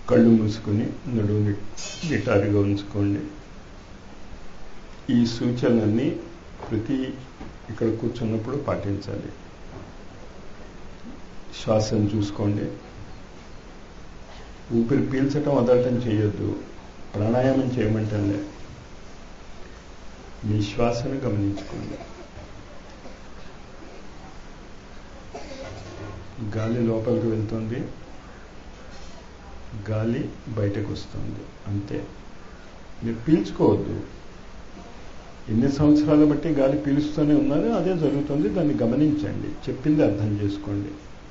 కళ్ళు మూసుకుని నడువుని నిటారుగా ఉంచుకోండి ఈ సూచనలన్నీ ప్రతి ఇక్కడ కూర్చున్నప్పుడు పాటించాలి శ్వాసను చూసుకోండి ఊపిరి పీల్చటం వదలటం చేయొద్దు ప్రాణాయామం చేయమంటే మీ శ్వాసను గమనించుకోండి గాలి లోపలికి వెళ్తుంది గాలి బయటకు వస్తుంది అంతే మీరు పీల్చుకోవద్దు ఎన్ని సంవత్సరాల బట్టి గాలి పీలుస్తూనే ఉన్నారు అదే జరుగుతుంది దాన్ని గమనించండి చెప్పింది అర్థం చేసుకోండి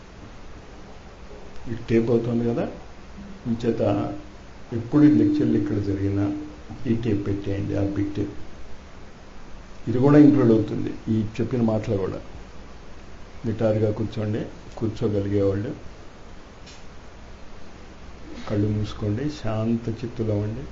ఈ టేప్ అవుతుంది కదా ఇంచేత ఎప్పుడు లెక్చర్లు ఇక్కడ జరిగినా ఈ టేప్ పెట్టేయండి ఆ బిగ్ టేప్ ఇది కూడా ఇంక్లూడ్ అవుతుంది ఈ చెప్పిన మాటలు కూడా నిటారుగా కూర్చోండి కూర్చోగలిగేవాళ్ళు కళ్ళు మూసుకోండి శాంత చిత్తులో ఉండి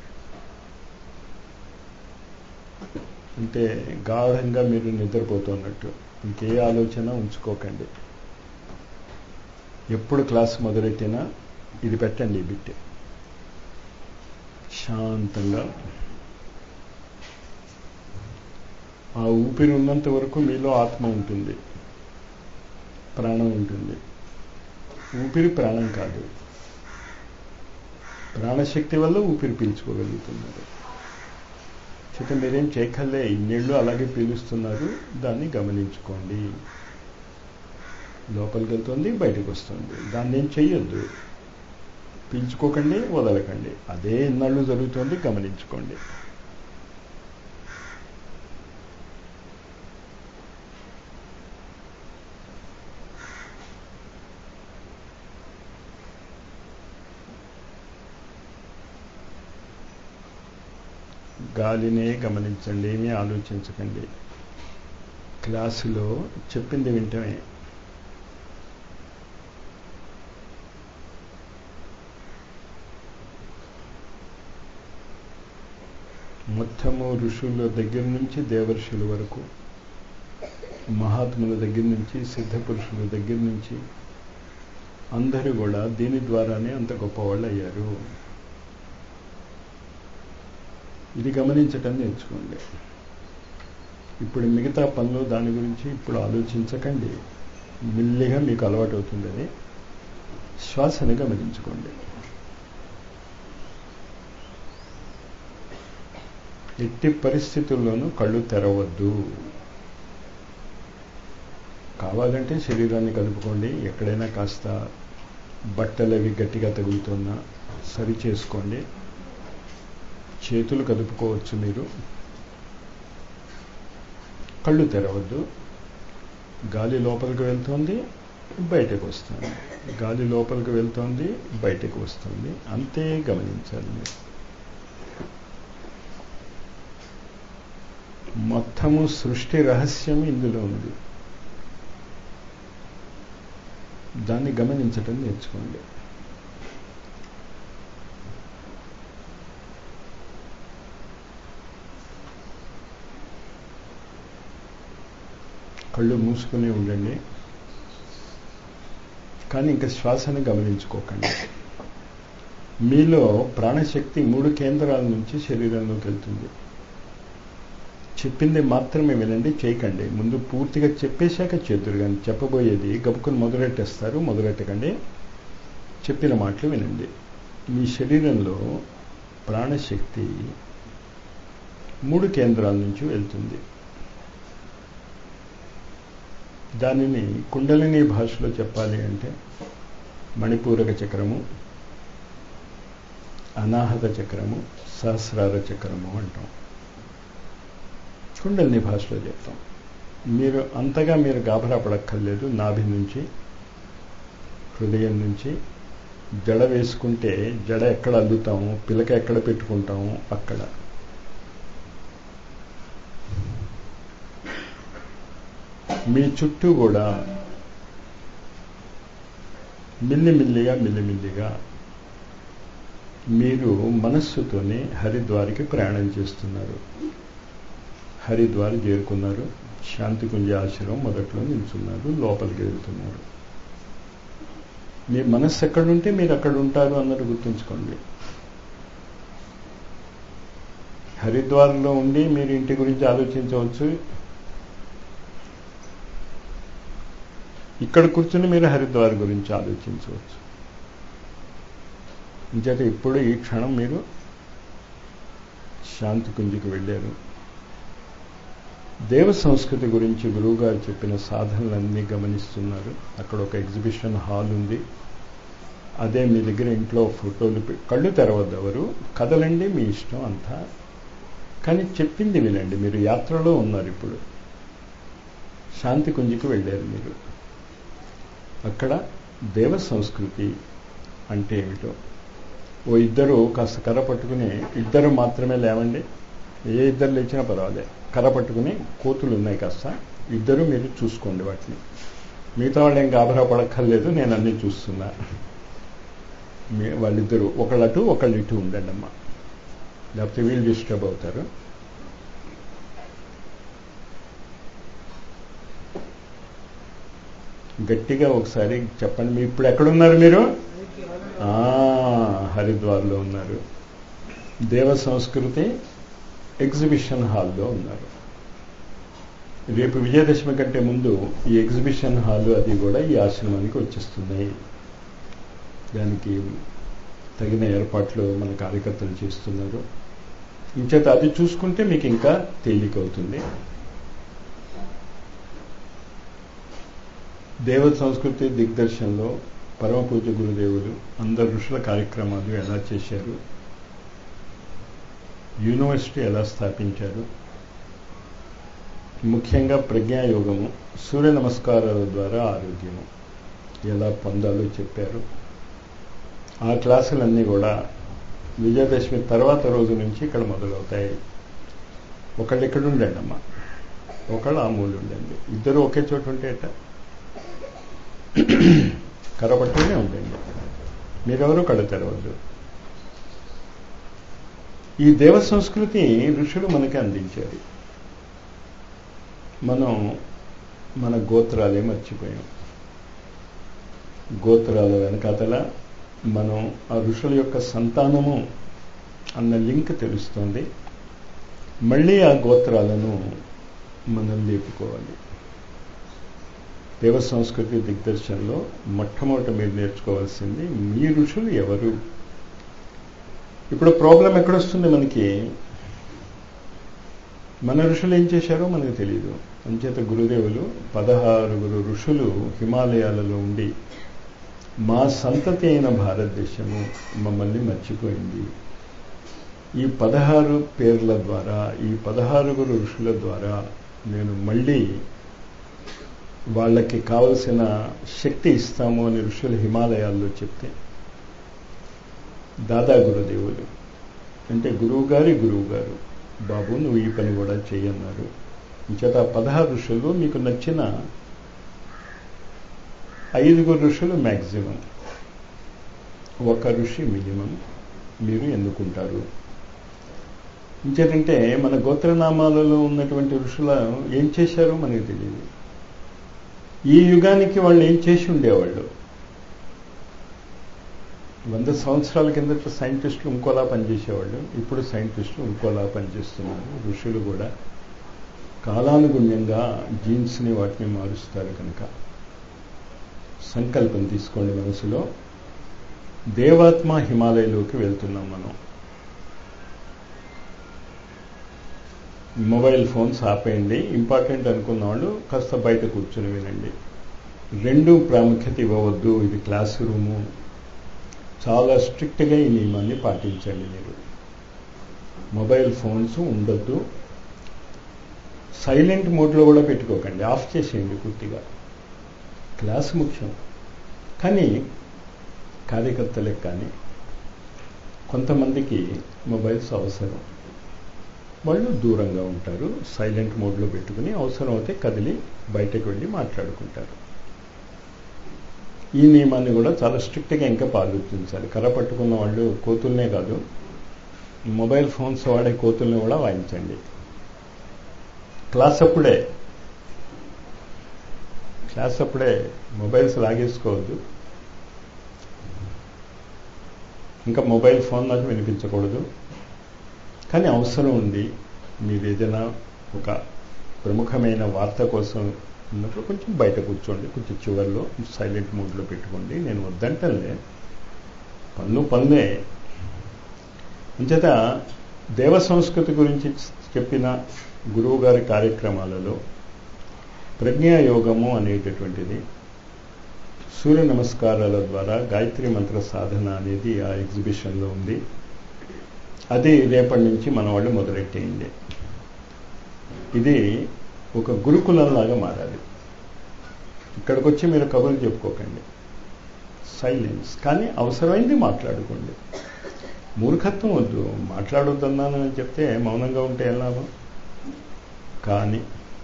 అంటే గాఢంగా మీరు నిద్రపోతున్నట్టు ఇంకే ఆలోచన ఉంచుకోకండి ఎప్పుడు క్లాస్ మొదలెట్టినా ఇది పెట్టండి ఈ బిట్ శాంతంగా ఆ ఊపిరి ఉన్నంత వరకు మీలో ఆత్మ ఉంటుంది ప్రాణం ఉంటుంది ఊపిరి ప్రాణం కాదు ప్రాణశక్తి వల్ల ఊపిరి పీల్చుకోగలుగుతున్నారు చేత మీరేం చేయకల్లే ఇన్నేళ్ళు అలాగే పీలుస్తున్నారు దాన్ని గమనించుకోండి లోపలికి వెళ్తుంది బయటకు వస్తుంది దాన్ని ఏం చెయ్యొద్దు పీల్చుకోకండి వదలకండి అదే ఇన్నాళ్ళు జరుగుతుంది గమనించుకోండి గాలినే గమనించండి ఏమీ ఆలోచించకండి క్లాసులో చెప్పింది వింటమే మొత్తము ఋషుల దగ్గర నుంచి దేవర్షుల వరకు మహాత్ముల దగ్గర నుంచి సిద్ధ పురుషుల దగ్గర నుంచి అందరూ కూడా దీని ద్వారానే అంత గొప్పవాళ్ళు అయ్యారు ఇది గమనించటం నేర్చుకోండి ఇప్పుడు మిగతా పనులు దాని గురించి ఇప్పుడు ఆలోచించకండి మెల్లిగా మీకు అలవాటు అవుతుంది అది శ్వాసని గమనించుకోండి ఎట్టి పరిస్థితుల్లోనూ కళ్ళు తెరవద్దు కావాలంటే శరీరాన్ని కలుపుకోండి ఎక్కడైనా కాస్త బట్టలు అవి గట్టిగా తగులుతున్నా సరి చేసుకోండి చేతులు కదుపుకోవచ్చు మీరు కళ్ళు తెరవద్దు గాలి లోపలికి వెళ్తుంది బయటకు వస్తుంది గాలి లోపలికి వెళ్తుంది బయటకు వస్తుంది అంతే గమనించాలి మీరు మొత్తము సృష్టి రహస్యం ఇందులో ఉంది దాన్ని గమనించటం నేర్చుకోండి కళ్ళు మూసుకుని ఉండండి కానీ ఇంకా శ్వాసను గమనించుకోకండి మీలో ప్రాణశక్తి మూడు కేంద్రాల నుంచి శరీరంలోకి వెళ్తుంది చెప్పింది మాత్రమే వినండి చేయకండి ముందు పూర్తిగా చెప్పేశాక చేతురు కానీ చెప్పబోయేది గబుకుని మొదలెట్టేస్తారు మొదలెట్టకండి చెప్పిన మాటలు వినండి మీ శరీరంలో ప్రాణశక్తి మూడు కేంద్రాల నుంచి వెళ్తుంది దానిని కుండలిని భాషలో చెప్పాలి అంటే మణిపూరక చక్రము అనాహత చక్రము సహస్రార చక్రము అంటాం కుండలిని భాషలో చెప్తాం మీరు అంతగా మీరు గాభరా పడక్కర్లేదు నాభి నుంచి హృదయం నుంచి జడ వేసుకుంటే జడ ఎక్కడ అల్లుతాము పిలక ఎక్కడ పెట్టుకుంటాము అక్కడ మీ చుట్టూ కూడా మిల్లిమిల్లిగా మిల్లిమిల్లిగా మీరు మనస్సుతోనే హరిద్వారికి ప్రయాణం చేస్తున్నారు హరిద్వార్ చేరుకున్నారు శాంతికుంజ ఆశ్రమం మొదట్లో నిల్చున్నారు లోపలికి వెళ్తున్నారు మీ మనస్సు ఎక్కడుంటే మీరు అక్కడ ఉంటారు అన్నది గుర్తుంచుకోండి హరిద్వార్లో ఉండి మీరు ఇంటి గురించి ఆలోచించవచ్చు ఇక్కడ కూర్చుని మీరు హరిద్వార్ గురించి ఆలోచించవచ్చు ఇంచేత ఇప్పుడు ఈ క్షణం మీరు శాంతి కుంజికి వెళ్ళారు దేవ సంస్కృతి గురించి గురువుగారు చెప్పిన సాధనలన్నీ గమనిస్తున్నారు అక్కడ ఒక ఎగ్జిబిషన్ హాల్ ఉంది అదే మీ దగ్గర ఇంట్లో ఫోటోలు కళ్ళు తెరవద్దు ఎవరు కదలండి మీ ఇష్టం అంతా కానీ చెప్పింది వినండి మీరు యాత్రలో ఉన్నారు ఇప్పుడు శాంతి కుంజికి వెళ్ళారు మీరు అక్కడ దేవ సంస్కృతి అంటే ఏమిటో ఓ ఇద్దరు కాస్త కర్ర పట్టుకుని ఇద్దరు మాత్రమే లేవండి ఏ ఇద్దరు లేచినా పర్వాలే కర్ర పట్టుకుని కోతులు ఉన్నాయి కాస్త ఇద్దరు మీరు చూసుకోండి వాటిని మిగతా వాళ్ళు ఏం గాబరా పడక్కర్లేదు నేను అన్నీ చూస్తున్నా వాళ్ళిద్దరు ఒకళ్ళు అటు ఒకళ్ళు ఇటు ఉండండి అమ్మా లేకపోతే వీళ్ళు డిస్టర్బ్ అవుతారు గట్టిగా ఒకసారి చెప్పండి మీ ఇప్పుడు ఎక్కడున్నారు మీరు హరిద్వార్లో ఉన్నారు దేవ సంస్కృతి ఎగ్జిబిషన్ హాల్లో ఉన్నారు రేపు విజయదశమి కంటే ముందు ఈ ఎగ్జిబిషన్ హాల్ అది కూడా ఈ ఆశ్రమానికి వచ్చేస్తున్నాయి దానికి తగిన ఏర్పాట్లు మన కార్యకర్తలు చేస్తున్నారు ఇంచేత అది చూసుకుంటే మీకు ఇంకా తేలిక అవుతుంది దేవ సంస్కృతి దిగ్దర్శనంలో పరమ పూజ గురుదేవులు అందరు ఋషుల కార్యక్రమాలు ఎలా చేశారు యూనివర్సిటీ ఎలా స్థాపించారు ముఖ్యంగా ప్రజ్ఞాయోగము సూర్య నమస్కారాల ద్వారా ఆరోగ్యము ఎలా పొందాలో చెప్పారు ఆ క్లాసులన్నీ కూడా విజయదశమి తర్వాత రోజు నుంచి ఇక్కడ మొదలవుతాయి ఒకళ్ళు ఇక్కడ ఉండండి అమ్మ ఒకళ్ళు ఆ మూలు ఉండండి ఇద్దరు ఒకే చోటు ఉంటే ఎట్ట కరపట్టుకునే ఉండండి మీరెవరూ కళ్ళు తెరవద్దు ఈ దేవ సంస్కృతి ఋషులు మనకి అందించారు మనం మన గోత్రాలే మర్చిపోయాం గోత్రాల వెనకాతల మనం ఆ ఋషుల యొక్క సంతానము అన్న లింక్ తెలుస్తుంది మళ్ళీ ఆ గోత్రాలను మనం లేపుకోవాలి దేవ సంస్కృతి దిగ్దర్శనంలో మొట్టమొదట మీరు నేర్చుకోవాల్సింది మీ ఋషులు ఎవరు ఇప్పుడు ప్రాబ్లం ఎక్కడొస్తుంది మనకి మన ఋషులు ఏం చేశారో మనకు తెలియదు అంచేత గురుదేవులు పదహారుగురు ఋషులు హిమాలయాలలో ఉండి మా సంతతి అయిన భారతదేశము మమ్మల్ని మర్చిపోయింది ఈ పదహారు పేర్ల ద్వారా ఈ పదహారుగురు ఋషుల ద్వారా నేను మళ్ళీ వాళ్ళకి కావలసిన శక్తి ఇస్తాము అని ఋషులు హిమాలయాల్లో చెప్తే దాదా గురుదేవులు అంటే గురువు గారి గురువు గారు బాబు నువ్వు ఈ పని కూడా చేయన్నారు ఇంచేత పదహారు ఋషులు మీకు నచ్చిన ఐదుగురు ఋషులు మ్యాక్సిమం ఒక ఋషి మినిమం మీరు ఎన్నుకుంటారు ఇంచేతంటే మన గోత్రనామాలలో ఉన్నటువంటి ఋషుల ఏం చేశారో మనకి తెలియదు ఈ యుగానికి వాళ్ళు ఏం చేసి ఉండేవాళ్ళు వంద సంవత్సరాల కిందట సైంటిస్టులు ఇంకోలా పనిచేసేవాళ్ళు ఇప్పుడు సైంటిస్టులు ఇంకోలా పనిచేస్తున్నారు ఋషులు కూడా కాలానుగుణ్యంగా జీన్స్ని వాటిని మారుస్తారు కనుక సంకల్పం తీసుకోండి మనసులో దేవాత్మ హిమాలయలోకి వెళ్తున్నాం మనం మొబైల్ ఫోన్స్ ఆపేయండి ఇంపార్టెంట్ అనుకున్న వాళ్ళు కాస్త బయట కూర్చొని వినండి రెండు ప్రాముఖ్యత ఇవ్వవద్దు ఇది క్లాస్ రూము చాలా స్ట్రిక్ట్గా ఈ నియమాన్ని పాటించండి మీరు మొబైల్ ఫోన్స్ ఉండొద్దు సైలెంట్ మోడ్లో కూడా పెట్టుకోకండి ఆఫ్ చేసేయండి పూర్తిగా క్లాస్ ముఖ్యం కానీ కార్యకర్తలకు కానీ కొంతమందికి మొబైల్స్ అవసరం వాళ్ళు దూరంగా ఉంటారు సైలెంట్ మోడ్లో పెట్టుకుని అవసరం అయితే కదిలి బయటకు వెళ్ళి మాట్లాడుకుంటారు ఈ నియమాన్ని కూడా చాలా స్ట్రిక్ట్గా ఇంకా పాటించాలి కర్ర పట్టుకున్న వాళ్ళు కోతుల్నే కాదు మొబైల్ ఫోన్స్ వాడే కోతుల్ని కూడా వాయించండి క్లాస్ అప్పుడే క్లాస్ అప్పుడే మొబైల్స్ లాగేసుకోవద్దు ఇంకా మొబైల్ ఫోన్ నాకు వినిపించకూడదు కానీ అవసరం ఉంది మీరు ఏదైనా ఒక ప్రముఖమైన వార్త కోసం ఉన్నప్పుడు కొంచెం బయట కూర్చోండి కొంచెం చివరిలో సైలెంట్ మోడ్లో పెట్టుకోండి నేను వద్దంటలే పన్ను పన్నే అంచేత దేవ సంస్కృతి గురించి చెప్పిన గురువు గారి కార్యక్రమాలలో ప్రజ్ఞాయోగము అనేటటువంటిది సూర్య నమస్కారాల ద్వారా గాయత్రి మంత్ర సాధన అనేది ఆ ఎగ్జిబిషన్లో ఉంది అది రేపటి నుంచి మన వాళ్ళు మొదలెట్టేయండి ఇది ఒక గురుకులంలాగా మారాలి ఇక్కడికి వచ్చి మీరు కబుర్లు చెప్పుకోకండి సైలెన్స్ కానీ అవసరమైంది మాట్లాడుకోండి మూర్ఖత్వం వద్దు మాట్లాడొద్దన్నాను అని చెప్తే మౌనంగా ఉంటే ఏం లాభం కానీ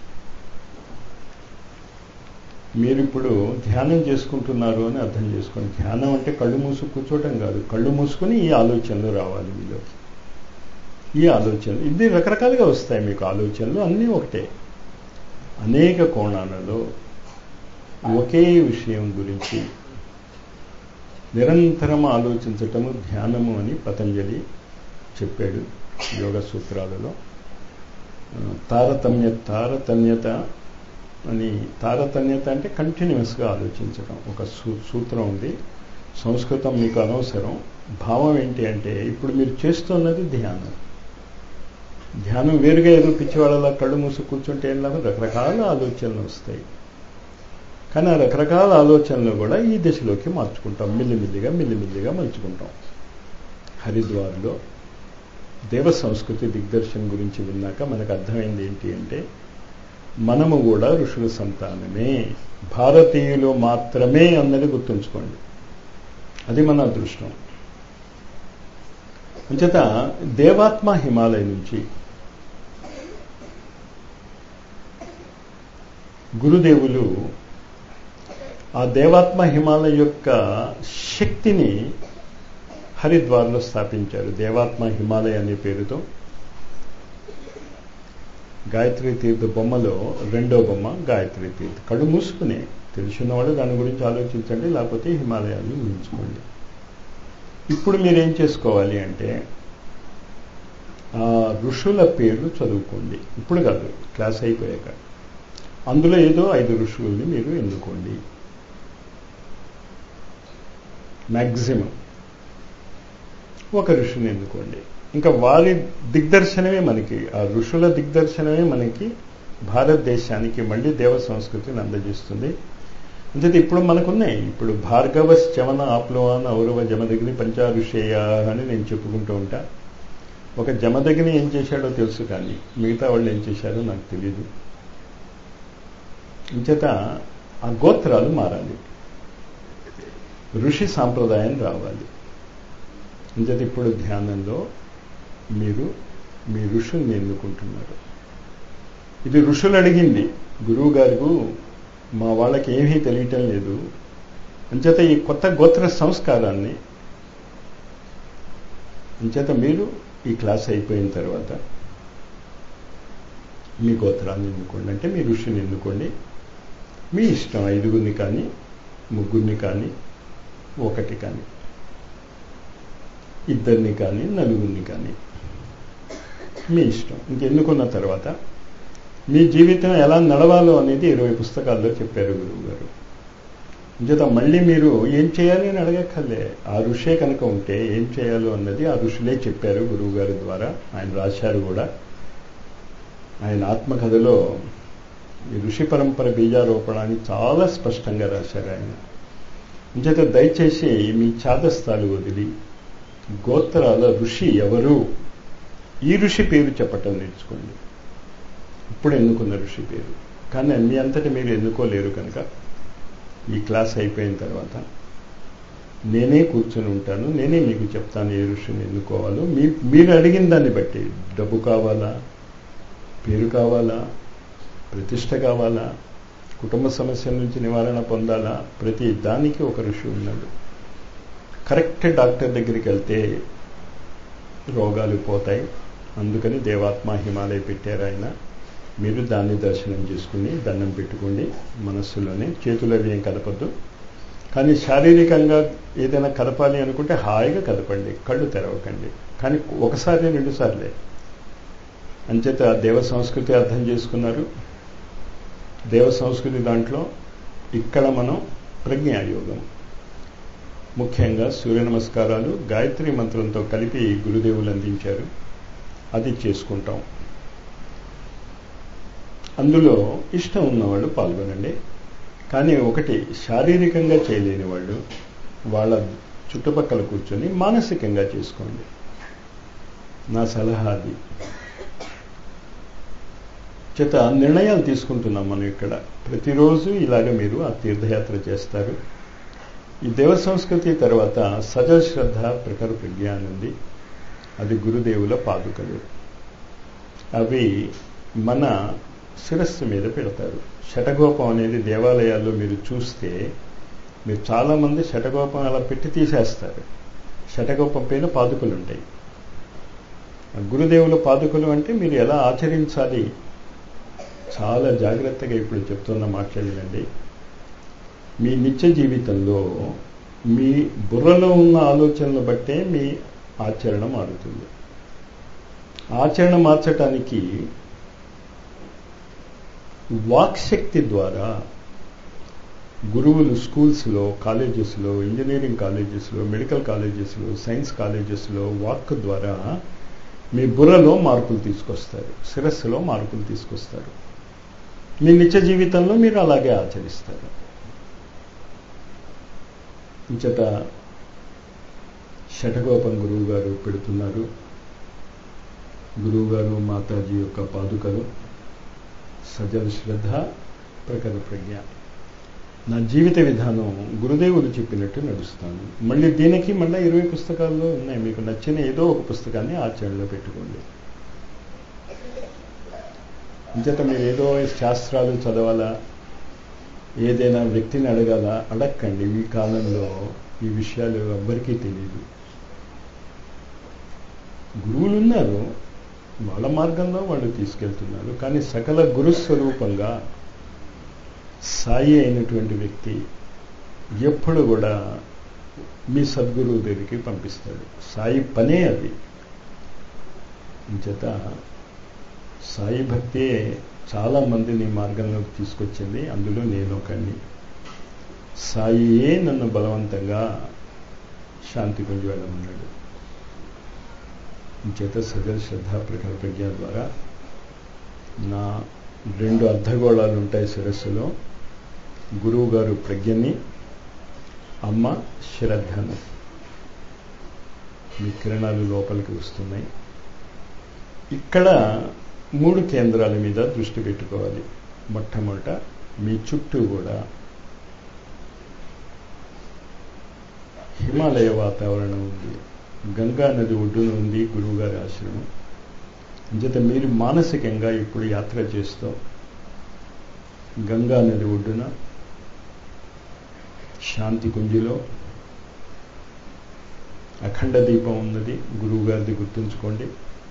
మీరు ఇప్పుడు ధ్యానం చేసుకుంటున్నారు అని అర్థం చేసుకోండి ధ్యానం అంటే కళ్ళు మూసు కూర్చోవటం కాదు కళ్ళు మూసుకొని ఈ ఆలోచనలు రావాలి మీలో ఈ ఆలోచనలు ఇది రకరకాలుగా వస్తాయి మీకు ఆలోచనలు అన్నీ ఒకటే అనేక కోణాలలో ఒకే విషయం గురించి నిరంతరం ఆలోచించటము ధ్యానము అని పతంజలి చెప్పాడు యోగ సూత్రాలలో తారతమ్య తారతమ్యత అని తారతమ్యత అంటే కంటిన్యూస్గా ఆలోచించడం ఒక సూ సూత్రం ఉంది సంస్కృతం మీకు అనవసరం భావం ఏంటి అంటే ఇప్పుడు మీరు చేస్తున్నది ధ్యానం ధ్యానం వేరుగా ఏదో పిచ్చివాళ్ళలా కళ్ళు మూసి కూర్చుంటే ఏం లాభం రకరకాల ఆలోచనలు వస్తాయి కానీ ఆ రకరకాల ఆలోచనలు కూడా ఈ దిశలోకి మార్చుకుంటాం మిల్లిమిల్లిగా మిల్లిమిల్లిగా మలుచుకుంటాం హరిద్వార్లో దేవ సంస్కృతి దిగ్దర్శన్ గురించి విన్నాక మనకు అర్థమైంది ఏంటి అంటే మనము కూడా ఋషుల సంతానమే భారతీయులు మాత్రమే అన్నది గుర్తుంచుకోండి అది మన అదృష్టం అంచేత దేవాత్మ హిమాలయ నుంచి గురుదేవులు ఆ దేవాత్మ హిమాలయ యొక్క శక్తిని హరిద్వార్లో స్థాపించారు దేవాత్మ హిమాలయ అనే పేరుతో గాయత్రి తీర్థ బొమ్మలో రెండో బొమ్మ గాయత్రి తీర్థ కళ్ళు మూసుకునే తెలిసినవాడు దాని గురించి ఆలోచించండి లేకపోతే హిమాలయాన్ని ఊహించుకోండి ఇప్పుడు మీరేం చేసుకోవాలి అంటే ఆ ఋషుల పేర్లు చదువుకోండి ఇప్పుడు కాదు క్లాస్ అయిపోయాక అందులో ఏదో ఐదు ఋషుల్ని మీరు ఎన్నుకోండి మ్యాక్సిమం ఒక ఋషిని ఎన్నుకోండి ఇంకా వారి దిగ్దర్శనమే మనకి ఆ ఋషుల దిగ్దర్శనమే మనకి భారతదేశానికి మళ్ళీ దేవ సంస్కృతిని అందజేస్తుంది అంటే ఇప్పుడు మనకున్నాయి ఇప్పుడు భార్గవ శవన ఆప్లవాన్ ఔరవ జమదగిని పంచారుషేయ అని నేను చెప్పుకుంటూ ఉంటా ఒక జమదగిని ఏం చేశాడో తెలుసు కానీ మిగతా వాళ్ళు ఏం చేశారో నాకు తెలియదు ఇంచేత ఆ గోత్రాలు మారాలి ఋషి సాంప్రదాయం రావాలి ఇంచేత ఇప్పుడు ధ్యానంలో మీరు మీ ఋషుల్ని ఎన్నుకుంటున్నారు ఇది ఋషులు అడిగింది గురువు గారు మా వాళ్ళకి ఏమీ తెలియటం లేదు అంచేత ఈ కొత్త గోత్ర సంస్కారాన్ని అంచేత మీరు ఈ క్లాస్ అయిపోయిన తర్వాత మీ గోత్రాన్ని ఎన్నుకోండి అంటే మీ ఋషిని ఎన్నుకోండి మీ ఇష్టం ఐదుగురిని కానీ ముగ్గురిని కానీ ఒకటి కానీ ఇద్దరిని కానీ నలుగురిని కానీ మీ ఇష్టం ఇంకెన్నుకున్న తర్వాత మీ జీవితం ఎలా నడవాలో అనేది ఇరవై పుస్తకాల్లో చెప్పారు గురువు గారు ఇంచేత మళ్ళీ మీరు ఏం చేయాలి అని అడగక్కర్లే ఆ ఋషే కనుక ఉంటే ఏం చేయాలో అన్నది ఆ ఋషులే చెప్పారు గురువు గారి ద్వారా ఆయన రాశారు కూడా ఆయన ఆత్మకథలో ఈ ఋషి పరంపర బీజారోపణ అని చాలా స్పష్టంగా రాశారు ఆయన ఇంచేత దయచేసి మీ చాదస్తాలు వదిలి గోత్రాల ఋషి ఎవరు ఈ ఋషి పేరు చెప్పటం నేర్చుకోండి ఇప్పుడు ఎన్నుకున్న ఋషి పేరు కానీ మీ అంతటి మీరు ఎన్నుకోలేరు కనుక ఈ క్లాస్ అయిపోయిన తర్వాత నేనే కూర్చొని ఉంటాను నేనే మీకు చెప్తాను ఏ ఋషిని ఎన్నుకోవాలో మీ మీరు అడిగిన దాన్ని బట్టి డబ్బు కావాలా పేరు కావాలా ప్రతిష్ట కావాలా కుటుంబ సమస్యల నుంచి నివారణ పొందాలా ప్రతి దానికి ఒక ఋషి ఉన్నాడు కరెక్ట్ డాక్టర్ దగ్గరికి వెళ్తే రోగాలు పోతాయి అందుకని దేవాత్మ హిమాలయ పెట్టారు ఆయన మీరు దాన్ని దర్శనం చేసుకుని దండం పెట్టుకోండి మనస్సులోనే చేతులు అవి ఏం కదపద్దు కానీ శారీరకంగా ఏదైనా కదపాలి అనుకుంటే హాయిగా కదపండి కళ్ళు తెరవకండి కానీ ఒకసారి రెండు సార్లే అంచేత దేవ సంస్కృతి అర్థం చేసుకున్నారు దేవ సంస్కృతి దాంట్లో ఇక్కడ మనం ప్రజ్ఞాయోగం ముఖ్యంగా సూర్య నమస్కారాలు గాయత్రి మంత్రంతో కలిపి గురుదేవులు అందించారు అది చేసుకుంటాం అందులో ఇష్టం ఉన్నవాళ్ళు పాల్గొనండి కానీ ఒకటి శారీరకంగా చేయలేని వాళ్ళు వాళ్ళ చుట్టుపక్కల కూర్చొని మానసికంగా చేసుకోండి నా సలహా అది చేత నిర్ణయాలు తీసుకుంటున్నాం మనం ఇక్కడ ప్రతిరోజు ఇలాగ మీరు ఆ తీర్థయాత్ర చేస్తారు ఈ దేవ సంస్కృతి తర్వాత సజల శ్రద్ధ ప్రఖర ప్రజ్ఞ ఉంది అది గురుదేవుల పాదుకలు అవి మన శిరస్సు మీద పెడతారు శటగోపం అనేది దేవాలయాల్లో మీరు చూస్తే మీరు చాలామంది శటగోపం అలా పెట్టి తీసేస్తారు శటగోపం పైన పాదుకలు ఉంటాయి గురుదేవుల పాదుకలు అంటే మీరు ఎలా ఆచరించాలి చాలా జాగ్రత్తగా ఇప్పుడు చెప్తున్న మాట్లాడండి మీ నిత్య జీవితంలో మీ బుర్రలో ఉన్న ఆలోచనలు బట్టే మీ ఆచరణ మారుతుంది ఆచరణ మార్చటానికి వాక్శక్తి ద్వారా గురువులు స్కూల్స్లో కాలేజెస్లో ఇంజనీరింగ్ కాలేజెస్లో మెడికల్ కాలేజెస్లో సైన్స్ కాలేజెస్లో వాక్ ద్వారా మీ బుర్రలో మార్పులు తీసుకొస్తారు శిరస్సులో మార్పులు తీసుకొస్తారు మీ నిత్య జీవితంలో మీరు అలాగే ఆచరిస్తారు ఇంచట శటగోపం గురువు గారు పెడుతున్నారు గురువు గారు మాతాజీ యొక్క పాదుకలు సజల శ్రద్ధ ప్రఖర ప్రజ్ఞ నా జీవిత విధానం గురుదేవులు చెప్పినట్టు నడుస్తాను మళ్ళీ దీనికి మళ్ళీ ఇరవై పుస్తకాల్లో ఉన్నాయి మీకు నచ్చిన ఏదో ఒక పుస్తకాన్ని ఆచరణలో పెట్టుకోండి ఇంచేత మీరు ఏదో శాస్త్రాలు చదవాలా ఏదైనా వ్యక్తిని అడగాల అడగండి ఈ కాలంలో ఈ విషయాలు ఎవ్వరికీ తెలియదు గురువులు ఉన్నారు వాళ్ళ మార్గంలో వాళ్ళు తీసుకెళ్తున్నారు కానీ సకల గురుస్వరూపంగా సాయి అయినటువంటి వ్యక్తి ఎప్పుడు కూడా మీ సద్గురువు దగ్గరికి పంపిస్తాడు సాయి పనే అది చేత సాయి భక్తే చాలా మందిని మార్గంలోకి తీసుకొచ్చింది అందులో నేను ఒకడిని సాయియే నన్ను బలవంతంగా శాంతి కొంచెం వెళ్ళమన్నాడు చేత సజల శ్రద్ధ ప్రఖర ప్రజ్ఞ ద్వారా నా రెండు అర్ధగోళాలు ఉంటాయి శిరస్సులో గురువు గారు ప్రజ్ఞని అమ్మ శ్రద్ధను మీ కిరణాలు లోపలికి వస్తున్నాయి ఇక్కడ మూడు కేంద్రాల మీద దృష్టి పెట్టుకోవాలి మొట్టమొదట మీ చుట్టూ కూడా హిమాలయ వాతావరణం ఉంది గంగా నది ఒడ్డున ఉంది గురువుగారి ఆశ్రమం అంచేత మీరు మానసికంగా ఇప్పుడు యాత్ర చేస్తూ గంగా నది ఒడ్డున శాంతి కుంజిలో అఖండ దీపం ఉన్నది గురువుగారిది గుర్తుంచుకోండి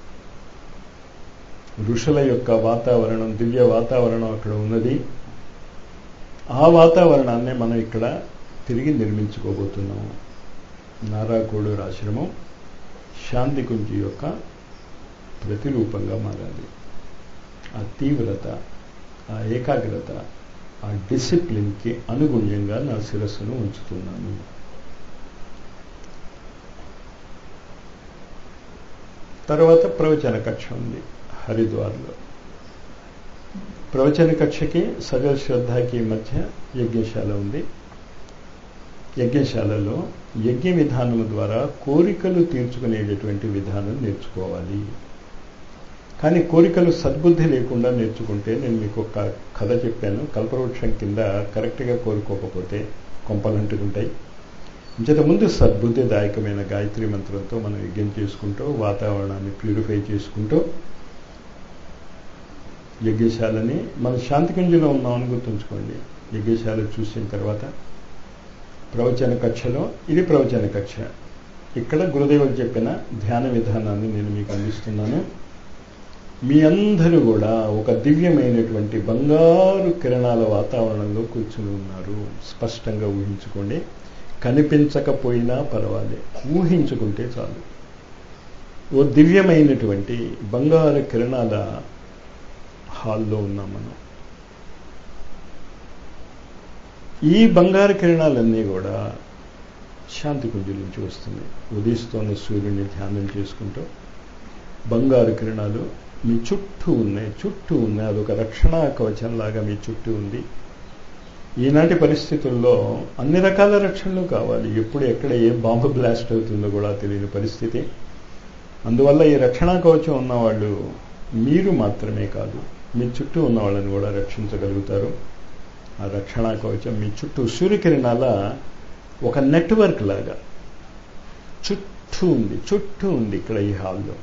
ఋషుల యొక్క వాతావరణం దివ్య వాతావరణం అక్కడ ఉన్నది ఆ వాతావరణాన్నే మనం ఇక్కడ తిరిగి నిర్మించుకోబోతున్నాము నారాకోడూరు ఆశ్రమం శాంతి కుంజి యొక్క ప్రతిరూపంగా మారాలి ఆ తీవ్రత ఆ ఏకాగ్రత ఆ డిసిప్లిన్కి అనుగుణ్యంగా నా శిరస్సును ఉంచుతున్నాను తర్వాత ప్రవచన కక్ష ఉంది హరిద్వార్లో ప్రవచన కక్షకి సజల శ్రద్ధకి మధ్య యజ్ఞశాల ఉంది యజ్ఞశాలలో యజ్ఞ విధానం ద్వారా కోరికలు తీర్చుకునేటటువంటి విధానం నేర్చుకోవాలి కానీ కోరికలు సద్బుద్ధి లేకుండా నేర్చుకుంటే నేను మీకు ఒక కథ చెప్పాను కల్పవృక్షం కింద కరెక్ట్గా కోరుకోకపోతే కొంపలంటుకుంటాయి ఇంత ముందు సద్బుద్ధిదాయకమైన గాయత్రి మంత్రంతో మనం యజ్ఞం చేసుకుంటూ వాతావరణాన్ని ప్యూరిఫై చేసుకుంటూ యజ్ఞశాలని మన శాంతికుంజలో ఉన్నామని గుర్తుంచుకోండి యజ్ఞశాల చూసిన తర్వాత ప్రవచన కక్షలో ఇది ప్రవచన కక్ష ఇక్కడ గురుదేవులు చెప్పిన ధ్యాన విధానాన్ని నేను మీకు అందిస్తున్నాను మీ అందరూ కూడా ఒక దివ్యమైనటువంటి బంగారు కిరణాల వాతావరణంలో కూర్చుని ఉన్నారు స్పష్టంగా ఊహించుకోండి కనిపించకపోయినా పర్వాలే ఊహించుకుంటే చాలు ఓ దివ్యమైనటువంటి బంగారు కిరణాల హాల్లో ఉన్నాం మనం ఈ బంగారు కిరణాలన్నీ కూడా శాంతి కుంజు నుంచి వస్తుంది ఉదయిస్తోన్న సూర్యుడిని ధ్యానం చేసుకుంటూ బంగారు కిరణాలు మీ చుట్టూ ఉన్నాయి చుట్టూ ఉన్నాయి అదొక రక్షణ కవచంలాగా మీ చుట్టూ ఉంది ఈనాటి పరిస్థితుల్లో అన్ని రకాల రక్షణలు కావాలి ఎప్పుడు ఎక్కడ ఏ బాంబు బ్లాస్ట్ అవుతుందో కూడా తెలియని పరిస్థితి అందువల్ల ఈ రక్షణా కవచం ఉన్నవాళ్ళు మీరు మాత్రమే కాదు మీ చుట్టూ ఉన్న వాళ్ళని కూడా రక్షించగలుగుతారు ఆ రక్షణా కవచం మీ చుట్టూ సూర్యకిరణాల ఒక నెట్వర్క్ లాగా చుట్టూ ఉంది చుట్టూ ఉంది ఇక్కడ ఈ హాల్లో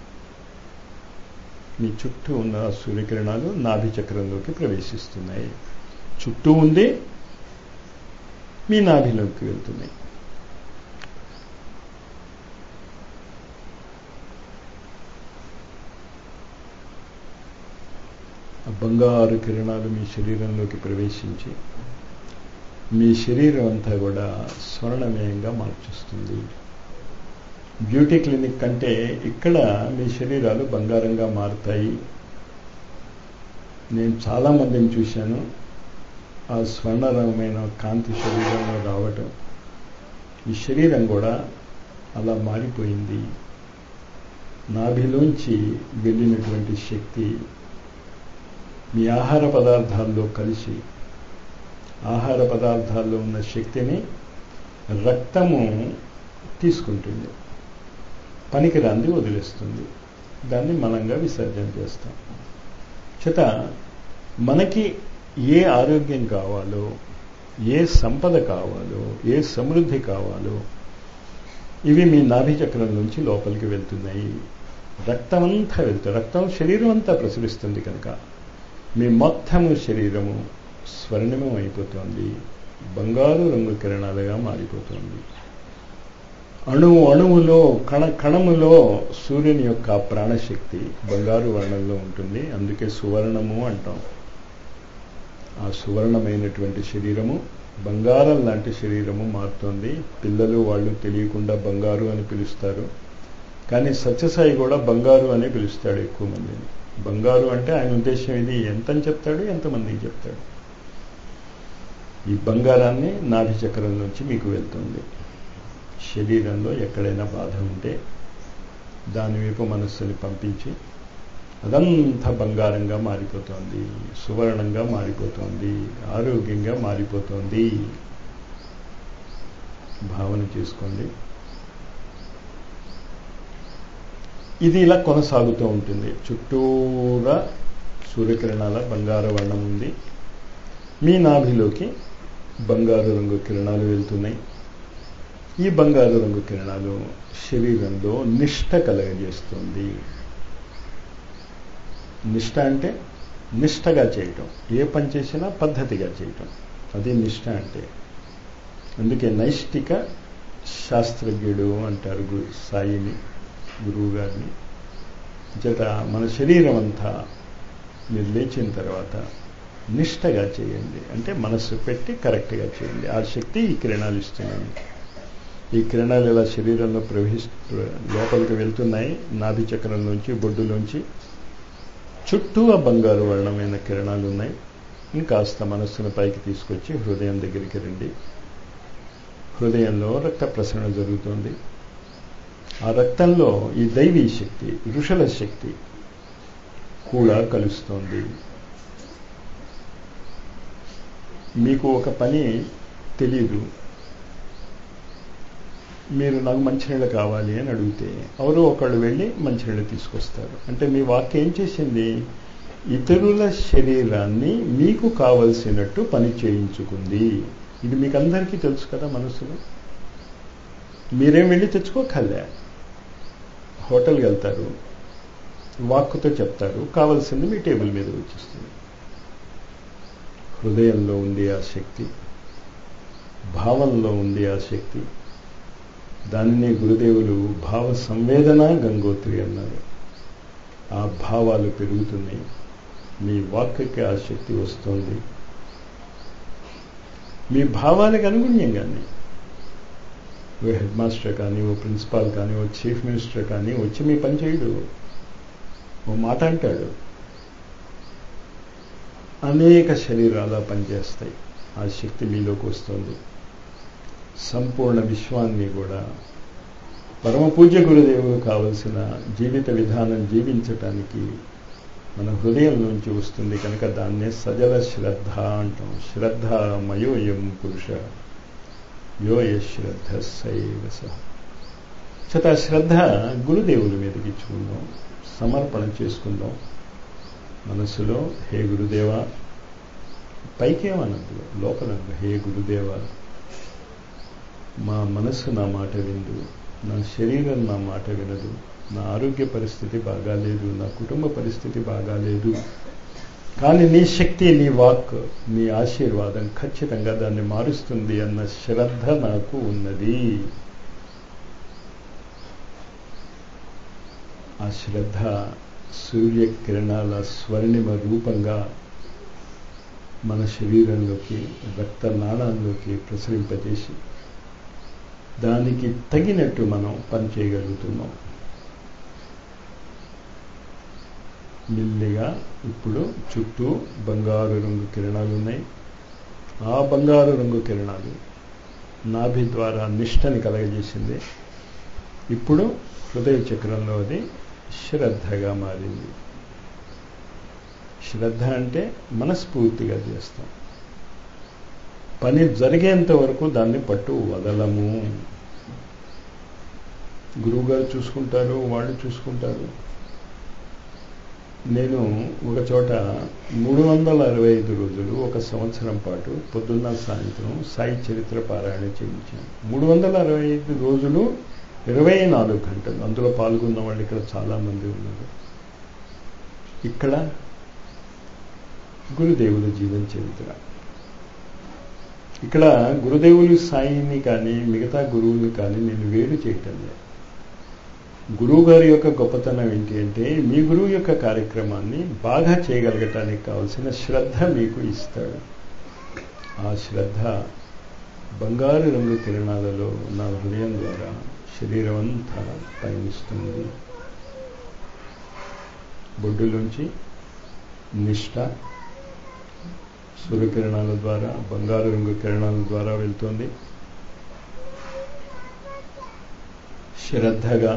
మీ చుట్టూ ఉన్న సూర్యకిరణాలు నాభి చక్రంలోకి ప్రవేశిస్తున్నాయి చుట్టూ ఉంది మీ నాభిలోకి వెళ్తున్నాయి బంగారు కిరణాలు మీ శరీరంలోకి ప్రవేశించి మీ శరీరం అంతా కూడా స్వర్ణమయంగా మార్చేస్తుంది బ్యూటీ క్లినిక్ కంటే ఇక్కడ మీ శరీరాలు బంగారంగా మారుతాయి నేను చాలామందిని చూశాను ఆ స్వర్ణరమైన కాంతి శరీరంలో రావటం ఈ శరీరం కూడా అలా మారిపోయింది నాభిలోంచి వెళ్ళినటువంటి శక్తి మీ ఆహార పదార్థాల్లో కలిసి ఆహార పదార్థాల్లో ఉన్న శక్తిని రక్తము తీసుకుంటుంది పనికిరాంది వదిలేస్తుంది దాన్ని మనంగా విసర్జన చేస్తాం చేత మనకి ఏ ఆరోగ్యం కావాలో ఏ సంపద కావాలో ఏ సమృద్ధి కావాలో ఇవి మీ నాభి చక్రం నుంచి లోపలికి వెళ్తున్నాయి రక్తం అంతా వెళ్తుంది రక్తం శరీరం అంతా ప్రసరిస్తుంది కనుక మీ మొత్తము శరీరము స్వర్ణమం అయిపోతుంది బంగారు రంగు కిరణాలుగా మారిపోతుంది అణువు అణువులో కణ కణములో సూర్యుని యొక్క ప్రాణశక్తి బంగారు వర్ణంలో ఉంటుంది అందుకే సువర్ణము అంటాం ఆ సువర్ణమైనటువంటి శరీరము బంగారం లాంటి శరీరము మారుతుంది పిల్లలు వాళ్ళు తెలియకుండా బంగారు అని పిలుస్తారు కానీ సత్యసాయి కూడా బంగారు అనే పిలుస్తాడు ఎక్కువ మందిని బంగారు అంటే ఆయన ఉద్దేశం ఇది ఎంతని చెప్తాడు ఎంతమందికి చెప్తాడు ఈ బంగారాన్ని నాభి చక్రం నుంచి మీకు వెళ్తుంది శరీరంలో ఎక్కడైనా బాధ ఉంటే దాని వైపు మనస్సుని పంపించి అదంతా బంగారంగా మారిపోతుంది సువర్ణంగా మారిపోతుంది ఆరోగ్యంగా మారిపోతుంది భావన చేసుకోండి ఇది ఇలా కొనసాగుతూ ఉంటుంది చుట్టూరా సూర్యకిరణాల బంగారు వర్ణం ఉంది మీ నాభిలోకి బంగారు రంగు కిరణాలు వెళ్తున్నాయి ఈ బంగారు రంగు కిరణాలు శరీరంలో నిష్ట కలగజేస్తుంది నిష్ట అంటే నిష్టగా చేయటం ఏ పని చేసినా పద్ధతిగా చేయటం అది నిష్ట అంటే అందుకే నైష్టిక శాస్త్రజ్ఞుడు అంటారు గురు సాయిని గురువు గారిని జత మన శరీరం అంతా మీరు లేచిన తర్వాత నిష్టగా చేయండి అంటే మనస్సు పెట్టి కరెక్ట్గా చేయండి ఆ శక్తి ఈ కిరణాలు ఇస్తున్నాయి ఈ కిరణాలు ఇలా శరీరంలో ప్రవహిస్తూ లోపలికి వెళ్తున్నాయి నాభి చక్రంలోంచి బొడ్డులోంచి చుట్టూ ఆ బంగారు వర్ణమైన కిరణాలు ఉన్నాయి ఇంకాస్త మనస్సును పైకి తీసుకొచ్చి హృదయం దగ్గరికి రండి హృదయంలో రక్త ప్రసరణ జరుగుతుంది ఆ రక్తంలో ఈ దైవీ శక్తి ఋషుల శక్తి కూడా కలుస్తోంది మీకు ఒక పని తెలియదు మీరు నాకు మంచినీళ్ళు కావాలి అని అడిగితే ఎవరో ఒకళ్ళు వెళ్ళి మంచినీళ్ళు తీసుకొస్తారు అంటే మీ వాక్యం ఏం చేసింది ఇతరుల శరీరాన్ని మీకు కావలసినట్టు పని చేయించుకుంది ఇది మీకు అందరికీ తెలుసు కదా మనసులో మీరేం వెళ్ళి తెచ్చుకోకలే హోటల్కి వెళ్తారు వాక్కుతో చెప్తారు కావలసింది మీ టేబుల్ మీద వచ్చేస్తుంది హృదయంలో ఉంది ఆ శక్తి భావంలో ఉంది ఆ శక్తి దానిని గురుదేవులు భావ సంవేదన గంగోత్రి అన్నారు ఆ భావాలు పెరుగుతున్నాయి మీ వాక్కి ఆ శక్తి వస్తుంది మీ భావాలకు అనుగుణ్యంగానే ఓ హెడ్ మాస్టర్ కానీ ఓ ప్రిన్సిపాల్ కానీ ఓ చీఫ్ మినిస్టర్ కానీ వచ్చి మీ పని చేయడు ఓ మాట అంటాడు అనేక శరీరాలు పనిచేస్తాయి ఆ శక్తి మీలోకి వస్తుంది సంపూర్ణ విశ్వాన్ని కూడా పరమ పూజ్య గురుదేవుడు కావలసిన జీవిత విధానం జీవించటానికి మన హృదయం నుంచి వస్తుంది కనుక దాన్నే సజల శ్రద్ధ అంటాం శ్రద్ధమయోయం పురుష యో శ్రద్ధ సైవ సహ చేత శ్రద్ధ గురుదేవుల మీదకి ఇచ్చుకుందాం సమర్పణ చేసుకుందాం మనసులో హే గురుదేవా పైకేమనద్దు లోపల హే గురుదేవా మా మనస్సు నా మాట విందు నా శరీరం నా మాట వినదు నా ఆరోగ్య పరిస్థితి బాగాలేదు నా కుటుంబ పరిస్థితి బాగాలేదు కానీ నీ శక్తి నీ వాక్ నీ ఆశీర్వాదం ఖచ్చితంగా దాన్ని మారుస్తుంది అన్న శ్రద్ధ నాకు ఉన్నది ఆ శ్రద్ధ సూర్యకిరణాల స్వర్ణిమ రూపంగా మన శరీరంలోకి రక్త నాళాల్లోకి ప్రసరింపజేసి దానికి తగినట్టు మనం పనిచేయగలుగుతున్నాం మెల్లిగా ఇప్పుడు చుట్టూ బంగారు రంగు కిరణాలు ఉన్నాయి ఆ బంగారు రంగు కిరణాలు నాభి ద్వారా నిష్టని కలగజేసింది ఇప్పుడు హృదయ చక్రంలో అది శ్రద్ధగా మారింది శ్రద్ధ అంటే మనస్ఫూర్తిగా చేస్తాం పని జరిగేంత వరకు దాన్ని పట్టు వదలము గురువుగారు చూసుకుంటారు వాళ్ళు చూసుకుంటారు నేను ఒక చోట మూడు వందల అరవై ఐదు రోజులు ఒక సంవత్సరం పాటు పొద్దున్న సాయంత్రం సాయి చరిత్ర పారాయణ చేయించాను మూడు వందల అరవై ఐదు రోజులు ఇరవై నాలుగు గంటలు అందులో పాల్గొన్న వాళ్ళు ఇక్కడ చాలామంది ఉన్నారు ఇక్కడ గురుదేవుల జీవన చరిత్ర ఇక్కడ గురుదేవులు సాయిని కానీ మిగతా గురువులు కానీ నేను వేరు చేయటం లేదు గురువు గారి యొక్క గొప్పతనం ఏంటి అంటే మీ గురువు యొక్క కార్యక్రమాన్ని బాగా చేయగలగటానికి కావలసిన శ్రద్ధ మీకు ఇస్తాడు ఆ శ్రద్ధ బంగారు రంగు కిరణాలలో నా హృదయం ద్వారా శరీరం అంతా పయనిస్తుంది బొడ్డులోంచి నిష్ట సూర్యకిరణాల ద్వారా బంగారు రంగు కిరణాల ద్వారా వెళ్తుంది శ్రద్ధగా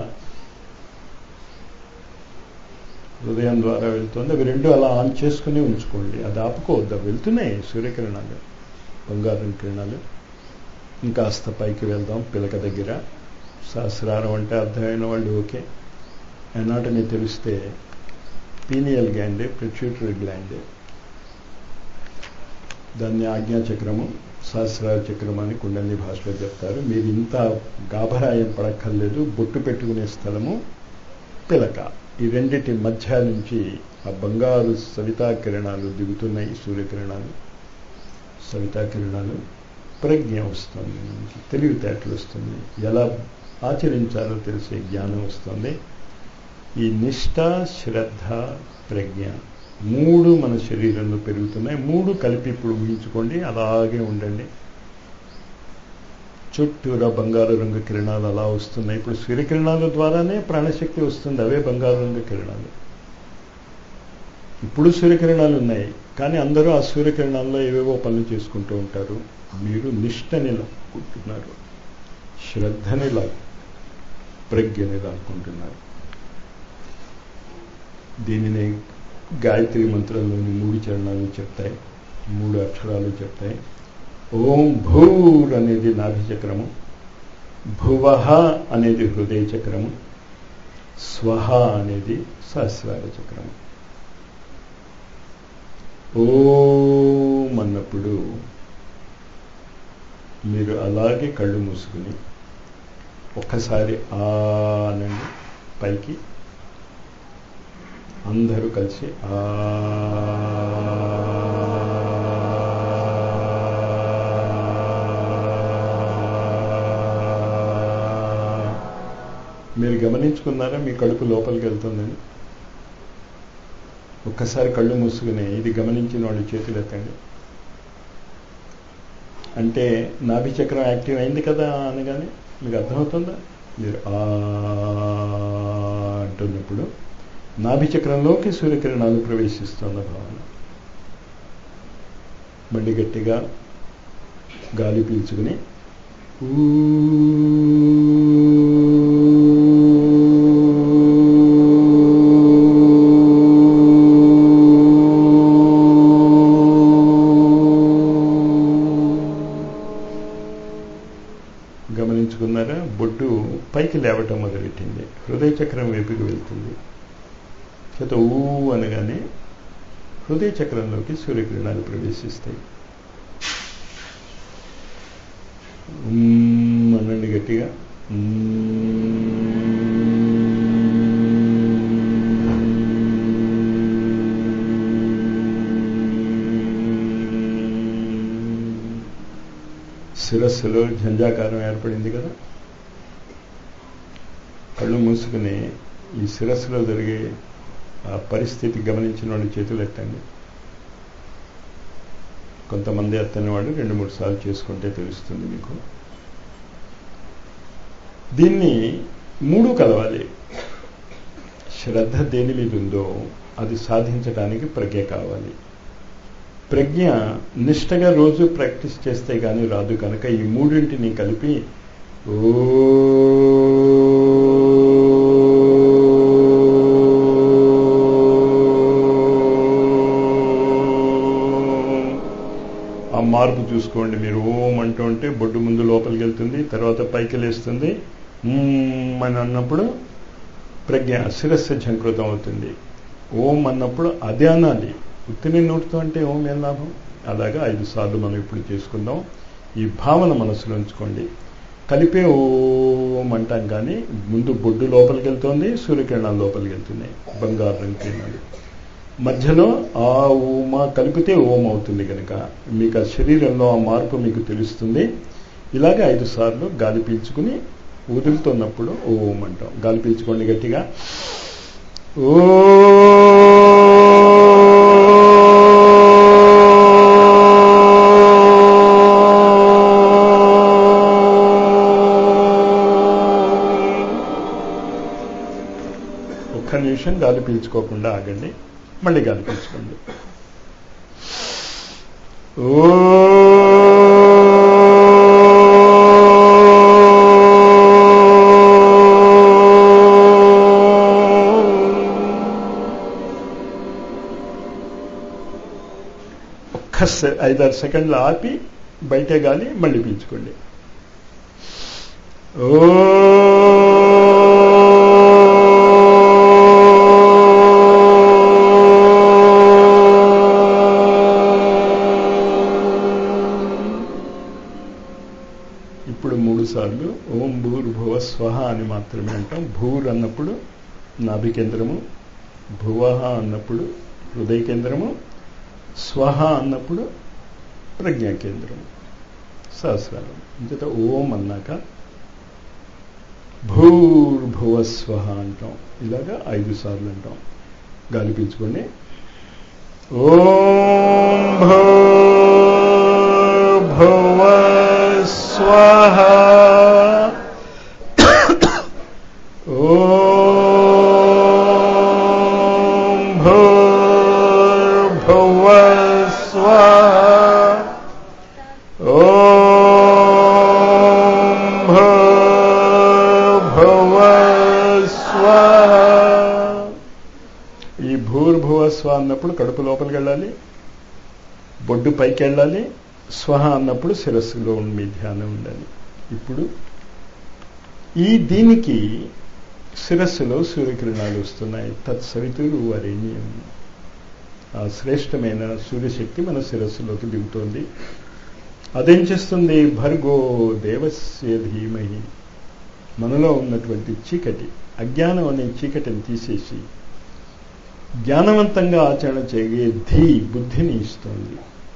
హృదయం ద్వారా వెళ్తుంది అవి రెండు అలా ఆన్ చేసుకుని ఉంచుకోండి అది ఆపుకోవద్దు అవి వెళ్తున్నాయి సూర్యకిరణాలు బంగారం కిరణాలు ఇంకాస్త పైకి వెళ్దాం పిలక దగ్గర సహస్రారం అంటే అర్థమైన వాళ్ళు ఓకే ఎనాటమీ తెలిస్తే పీనియల్ గ్లాండే పిట్యూటరీ గ్లాండే దాన్ని ఆజ్ఞాచక్రము సహస్రార చక్రం అని కుండలి భాషలో చెప్తారు మీరు ఇంత గాభరాయం పడక్కర్లేదు బొట్టు పెట్టుకునే స్థలము పిలక ఈ రెండిటి మధ్య నుంచి ఆ బంగారు సవితా కిరణాలు దిగుతున్నాయి సూర్యకిరణాలు సవితా కిరణాలు ప్రజ్ఞ వస్తుంది తెలివితేటలు వస్తుంది ఎలా ఆచరించాలో తెలిసే జ్ఞానం వస్తుంది ఈ నిష్ఠ శ్రద్ధ ప్రజ్ఞ మూడు మన శరీరంలో పెరుగుతున్నాయి మూడు కలిపి ఇప్పుడు ఊహించుకోండి అలాగే ఉండండి చుట్టూరా బంగారు రంగు కిరణాలు అలా వస్తున్నాయి ఇప్పుడు సూర్యకిరణాల ద్వారానే ప్రాణశక్తి వస్తుంది అవే బంగారు రంగు కిరణాలు ఇప్పుడు సూర్యకిరణాలు ఉన్నాయి కానీ అందరూ ఆ సూర్యకిరణాల్లో ఏవేవో పనులు చేసుకుంటూ ఉంటారు మీరు నిష్టని లాక్కుంటున్నారు శ్రద్ధని లా ప్రజ్ఞని లాక్కుంటున్నారు దీనిని గాయత్రి మంత్రంలోని మూడు చరణాలు చెప్తాయి మూడు అక్షరాలు చెప్తాయి ఓం భూర్ అనేది నాభి చక్రము భువహ అనేది హృదయ చక్రము స్వహ అనేది సహస్రార చక్రము ఓం అన్నప్పుడు మీరు అలాగే కళ్ళు మూసుకుని ఒక్కసారి ఆ అనండి పైకి అందరూ కలిసి ఆ మీరు గమనించుకున్నారా మీ కడుపు లోపలికి వెళ్తుందని ఒక్కసారి కళ్ళు మూసుకుని ఇది గమనించిన వాళ్ళు చేతులు ఎత్తండి అంటే నాభి చక్రం యాక్టివ్ అయింది కదా అనగానే మీకు అర్థమవుతుందా మీరు ఆ అంటున్నప్పుడు నాభి చక్రంలోకి సూర్యకిరణాలు ప్రవేశిస్తున్న భావన మళ్ళీ గట్టిగా గాలి పీల్చుకుని గమనించుకున్నారా బొడ్డు పైకి లేవటం మొదలెట్టింది హృదయ చక్రం వైపుకి వెళ్తుంది చేత ఊ అనగానే హృదయ చక్రంలోకి సూర్యకిరణాలు ప్రవేశిస్తాయి ఉమ్ అనండి గట్టిగా శిరస్సులో జంజాకారం ఏర్పడింది కదా కళ్ళు మూసుకుని ఈ శిరస్సులో జరిగే ఆ పరిస్థితి గమనించిన వాళ్ళు చేతులు ఎత్తండి కొంతమంది ఎత్తని వాళ్ళు రెండు మూడు సార్లు చేసుకుంటే తెలుస్తుంది మీకు దీన్ని మూడు కలవాలి శ్రద్ధ దేని మీద ఉందో అది సాధించడానికి ప్రజ్ఞ కావాలి ప్రజ్ఞ నిష్టగా రోజు ప్రాక్టీస్ చేస్తే కానీ రాదు కనుక ఈ మూడింటిని కలిపి ఓ ఆ మార్పు చూసుకోండి మీరు ఓం అంటూ ఉంటే బొడ్డు ముందు లోపలికి వెళ్తుంది తర్వాత పైకి లేస్తుంది అని అన్నప్పుడు ప్రజ్ఞ శిరస్సు జంకృతం అవుతుంది ఓం అన్నప్పుడు అదే అనాలి ఉత్తిని నోటితో అంటే ఓం ఏం లాభం అలాగా ఐదు సార్లు మనం ఇప్పుడు చేసుకుందాం ఈ భావన మనసులో ఉంచుకోండి కలిపే ఓం అంటాం కానీ ముందు బొడ్డు లోపలికి వెళ్తుంది సూర్యకిరణాలు లోపలికి వెళ్తున్నాయి బంగారు రంగు కిరణాలు మధ్యలో ఆ ఓమా కలిపితే ఓం అవుతుంది కనుక మీకు ఆ శరీరంలో ఆ మార్పు మీకు తెలుస్తుంది ఇలాగే ఐదు సార్లు గాలి పీల్చుకుని వదులుతున్నప్పుడు ఓం అంటాం గాలి పీల్చుకోండి గట్టిగా ఓ ఒక్క నిమిషం గాలి పీల్చుకోకుండా ఆగండి మళ్ళీ గాలి పీల్చుకోండి ఓ ఒక్క ఐదారు సెకండ్లు ఆపి బయటే గాలి మళ్ళీ పీల్చుకోండి ఓ ఇప్పుడు మూడు సార్లు ఓం భూర్భువ స్వహ అని మాత్రమే అంటాం భూర్ అన్నప్పుడు నాభి కేంద్రము భువహ అన్నప్పుడు హృదయ కేంద్రము స్వహ అన్నప్పుడు ప్రజ్ఞా కేంద్రము సహస్రారం ఇంత ఓం అన్నాక భూర్భువ స్వహ అంటాం ఇలాగా ఐదు సార్లు అంటాం గాలి పీల్చుకోండి ఓం భూర్భువ స్వహ ఓం భూర్భువ స్వహ ఓం భూర్భువ స్వహ ఈ భూర్భువ స్వ అన్నప్పుడు కడుపు లోపలికి వెళ్ళాలి బొడ్డు పైకి వెళ్ళాలి స్వహ అన్నప్పుడు శిరస్సులో మీ ధ్యానం ఉండాలి ఇప్పుడు ఈ దీనికి శిరస్సులో సూర్యకిరణాలు వస్తున్నాయి తత్సవితులు వరేణ్యం ఆ శ్రేష్టమైన సూర్యశక్తి మన శిరస్సులోకి దిగుతోంది అదేం చేస్తుంది భర్గో దేవస్య ధీమహి మనలో ఉన్నటువంటి చీకటి అజ్ఞానం అనే చీకటిని తీసేసి జ్ఞానవంతంగా ఆచరణ చేయగే ధీ బుద్ధిని ఇస్తుంది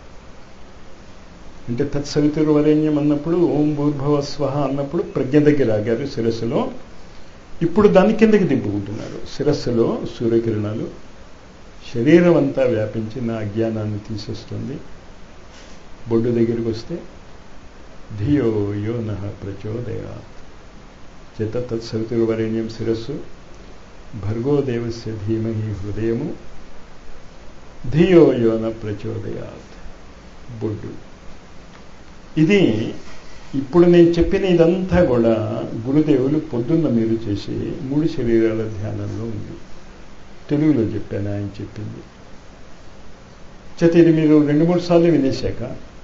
అంటే తత్సవితురు వరేణ్యం అన్నప్పుడు ఓం భూర్భవ స్వహ అన్నప్పుడు ప్రజ్ఞ దగ్గర ఆగారు శిరస్సులో ఇప్పుడు దాని కిందకి దింపుకుంటున్నారు శిరస్సులో సూర్యకిరణాలు శరీరం అంతా వ్యాపించి నా అజ్ఞానాన్ని తీసేస్తుంది బొడ్డు దగ్గరికి వస్తే ధియో యో నహ ప్రచోదయా చేత తత్సవితుర్వరేణ్యం శిరస్సు భర్గోదేవస్య ధీమహి హృదయము ధియో యోన ప్రచోదయాత్ బొడ్డు ఇది ఇప్పుడు నేను చెప్పిన ఇదంతా కూడా గురుదేవులు పొద్దున్న మీరు చేసే మూడు శరీరాల ధ్యానంలో ఉంది తెలుగులో చెప్పాను ఆయన చెప్పింది చేత ఇది మీరు రెండు మూడు సార్లు వినేశాక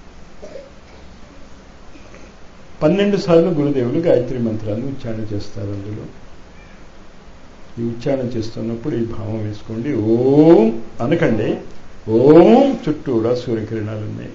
పన్నెండు సార్లు గురుదేవులు గాయత్రి మంత్రాన్ని ఉచ్చారణ చేస్తారు అందులో ఈ ఉచ్చారణ చేస్తున్నప్పుడు ఈ భావం వేసుకోండి ఓం అనకండి ఓం చుట్టూరా సూర్యకిరణాలు ఉన్నాయి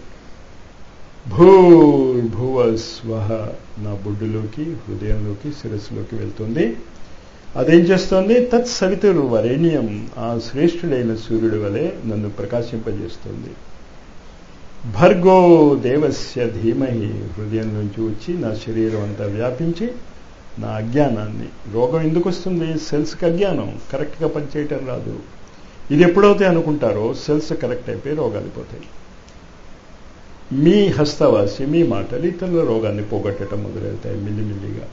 భూర్భువ స్వహ నా బొడ్డులోకి హృదయంలోకి శిరస్సులోకి వెళ్తుంది అదేం చేస్తోంది తత్ సవితురు వరేణ్యం ఆ శ్రేష్ఠుడైన సూర్యుడి వలె నన్ను ప్రకాశింపజేస్తుంది భర్గో దేవస్య ధీమహి హృదయం నుంచి వచ్చి నా శరీరం అంతా వ్యాపించి నా అజ్ఞానాన్ని రోగం ఎందుకు వస్తుంది సెల్స్కి అజ్ఞానం కరెక్ట్గా పనిచేయటం రాదు ఇది ఎప్పుడైతే అనుకుంటారో సెల్స్ కరెక్ట్ అయిపోయి రోగాలు పోతాయి మీ హస్తవాసి మీ మాటలు ఇతరుల రోగాన్ని పోగొట్టడం మొదలవుతాయి మిల్లిమిల్లిగా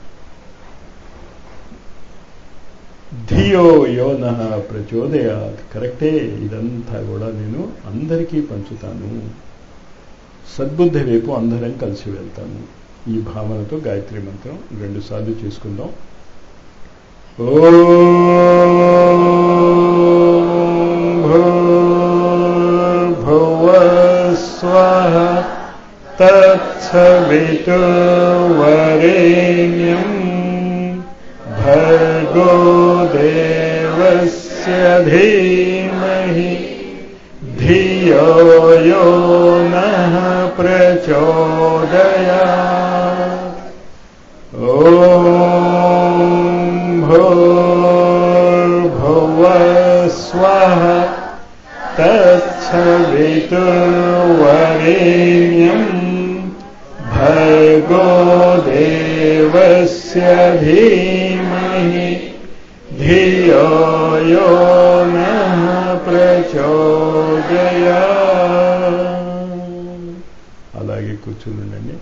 ధియో యోన ప్రచోదయ కరెక్టే ఇదంతా కూడా నేను అందరికీ పంచుతాను సద్బుద్ధి వైపు అందరం కలిసి వెళ్తాము ఈ భావనతో గాయత్రి మంత్రం రెండు సార్లు చేసుకుందాం భూర్భువస్వః తత్సవితుర్వరేణ్యం భర్గో దేవస్య ధీమహి ధియో యో నః ప్రచోదయా ఓం భూర్భువస్వః తత్సవితుర్వరేణ్యం భర్గో దేవస్య ధీమహి ధియో యో నః ప్రచోదయా అలాగే కూర్చుండండి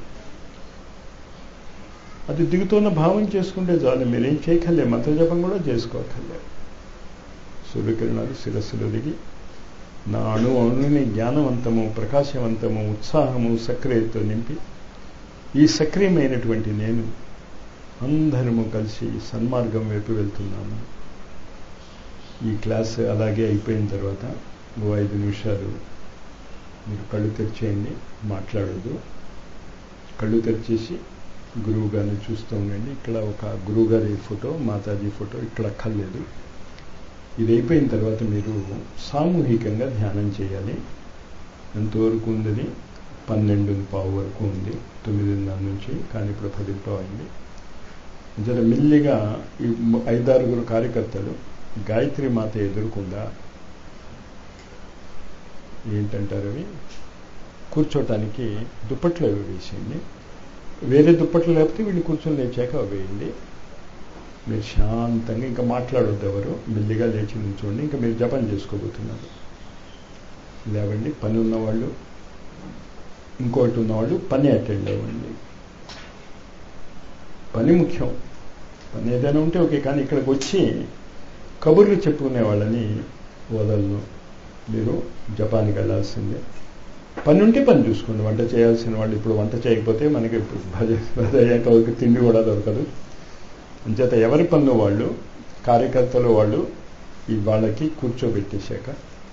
అది దిగుతున్న భావం చేసుకుంటే చాలు మీరేం చేయక్కర్లే మంత్రజపం కూడా చేసుకోకర్లే సూర్యకిరణాలు శిరస్సులో దిగి నా అణు అణుని జ్ఞానవంతము ప్రకాశవంతము ఉత్సాహము సక్రియతో నింపి ఈ సక్రియమైనటువంటి నేను అందరము కలిసి సన్మార్గం వైపు వెళ్తున్నాము ఈ క్లాస్ అలాగే అయిపోయిన తర్వాత ఓ ఐదు నిమిషాలు మీరు కళ్ళు తెరిచేయండి మాట్లాడద్దు కళ్ళు తెరిచేసి గురువు గారిని చూస్తూ ఉండండి ఇక్కడ ఒక గురువు గారి ఫోటో మాతాజీ ఫోటో ఇక్కడ అక్కర్లేదు ఇది అయిపోయిన తర్వాత మీరు సామూహికంగా ధ్యానం చేయాలి ఎంతవరకు ఉందని పన్నెండు పావు వరకు ఉంది తొమ్మిదిన్నర నుంచి కానీ ఇప్పుడు పది పావు అయింది జర మెల్లిగా ఈ ఐదారుగురు కార్యకర్తలు గాయత్రి మాత ఎదురుకుండా ఏంటంటారు అవి కూర్చోటానికి దుప్పట్లు అవి వేసేయండి వేరే దుప్పట్లు లేకపోతే వీళ్ళు కూర్చొని లేచాక అవి వేయండి మీరు శాంతంగా ఇంకా మాట్లాడొద్దు ఎవరు మెల్లిగా లేచి నుంచోండి ఇంకా మీరు జపం చేసుకోబోతున్నారు లేవండి పని ఉన్నవాళ్ళు ఇంకోటి ఉన్నవాళ్ళు పని అటెండ్ అవ్వండి పని ముఖ్యం పని ఏదైనా ఉంటే ఓకే కానీ ఇక్కడికి వచ్చి కబుర్లు చెప్పుకునే వాళ్ళని వదలను మీరు జపానికి వెళ్ళాల్సిందే పని ఉంటే పని చూసుకోండి వంట చేయాల్సిన వాళ్ళు ఇప్పుడు వంట చేయకపోతే మనకి భజ భజ అయ్యాక ఒక తిండి కూడా దొరకదు అంచేత ఎవరి పనులు వాళ్ళు కార్యకర్తలు వాళ్ళు ఈ వాళ్ళకి కూర్చోబెట్టేశాక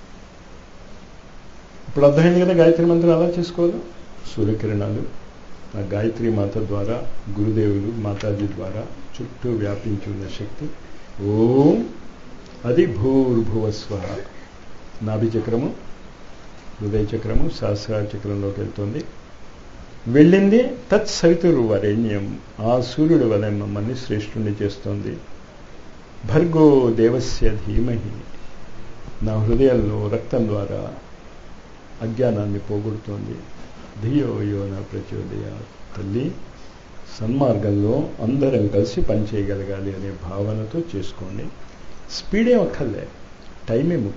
ఇప్పుడు అర్థమైంది కదా గాయత్రి మంత్రం అలా చేసుకోవాలి సూర్యకిరణాలు ఆ గాయత్రి మాత ద్వారా గురుదేవులు మాతాజీ ద్వారా చుట్టూ వ్యాపించి ఉన్న శక్తి ఓం అది భూర్భువస్వ నాభి చక్రము హృదయ చక్రము సహస్రార చక్రంలోకి వెళ్తుంది వెళ్ళింది తత్ సవితురు వరేణ్యం ఆ సూర్యుడు వలె మమ్మల్ని శ్రేష్ఠుణ్ణి చేస్తోంది భర్గో దేవస్య ధీమహి నా హృదయంలో రక్తం ద్వారా అజ్ఞానాన్ని పోగొడుతోంది ధియో యో నా ప్రచోదయ తల్లి సన్మార్గంలో అందరం కలిసి పనిచేయగలగాలి అనే భావనతో చేసుకోండి స్పీడే ఒక్కర్లే టైమే ముఖ్యం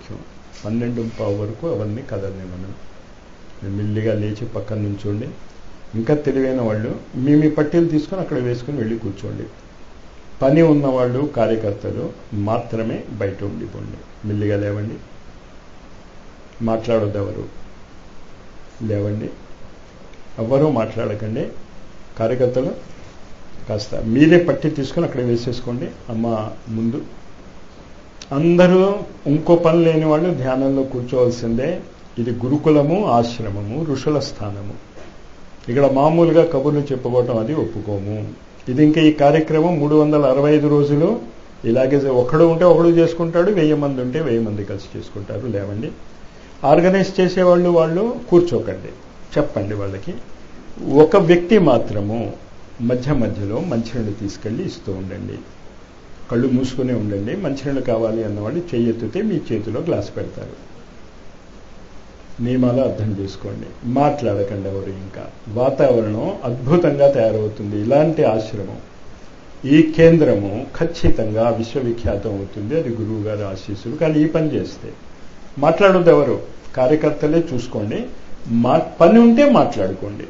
పన్నెండు పావు వరకు అవన్నీ కదలని మనం మెల్లిగా లేచి పక్కన నుంచోండి ఇంకా తెలివైన వాళ్ళు మీ మీ పట్టీలు తీసుకొని అక్కడ వేసుకుని వెళ్ళి కూర్చోండి పని ఉన్నవాళ్ళు కార్యకర్తలు మాత్రమే బయట ఉండిపోండి మెల్లిగా లేవండి మాట్లాడొద్దు ఎవరు లేవండి ఎవరూ మాట్లాడకండి కార్యకర్తలు కాస్త మీరే పట్టి తీసుకొని అక్కడ వేసేసుకోండి అమ్మ ముందు అందరూ ఇంకో పని లేని వాళ్ళు ధ్యానంలో కూర్చోవలసిందే ఇది గురుకులము ఆశ్రమము ఋషుల స్థానము ఇక్కడ మామూలుగా కబుర్లు చెప్పుకోవటం అది ఒప్పుకోము ఇది ఇంకా ఈ కార్యక్రమం మూడు వందల అరవై ఐదు రోజులు ఇలాగే ఒకడు ఉంటే ఒకడు చేసుకుంటాడు వెయ్యి మంది ఉంటే వెయ్యి మంది కలిసి చేసుకుంటారు లేవండి ఆర్గనైజ్ చేసేవాళ్ళు వాళ్ళు కూర్చోకండి చెప్పండి వాళ్ళకి ఒక వ్యక్తి మాత్రము మధ్య మధ్యలో మంచినీళ్ళు తీసుకెళ్ళి ఇస్తూ ఉండండి కళ్ళు మూసుకునే ఉండండి మంచినీళ్ళు కావాలి అన్నవాళ్ళు చెయ్యెత్తితే మీ చేతిలో గ్లాస్ పెడతారు నియమాలు అర్థం చేసుకోండి మాట్లాడకండి ఎవరు ఇంకా వాతావరణం అద్భుతంగా తయారవుతుంది ఇలాంటి ఆశ్రమం ఈ కేంద్రము ఖచ్చితంగా విశ్వవిఖ్యాతం అవుతుంది అది గురువు గారి ఆశీస్సులు కానీ ఈ పని చేస్తే మాట్లాడొద్దు ఎవరు కార్యకర్తలే చూసుకోండి మా పని ఉంటే మాట్లాడుకోండి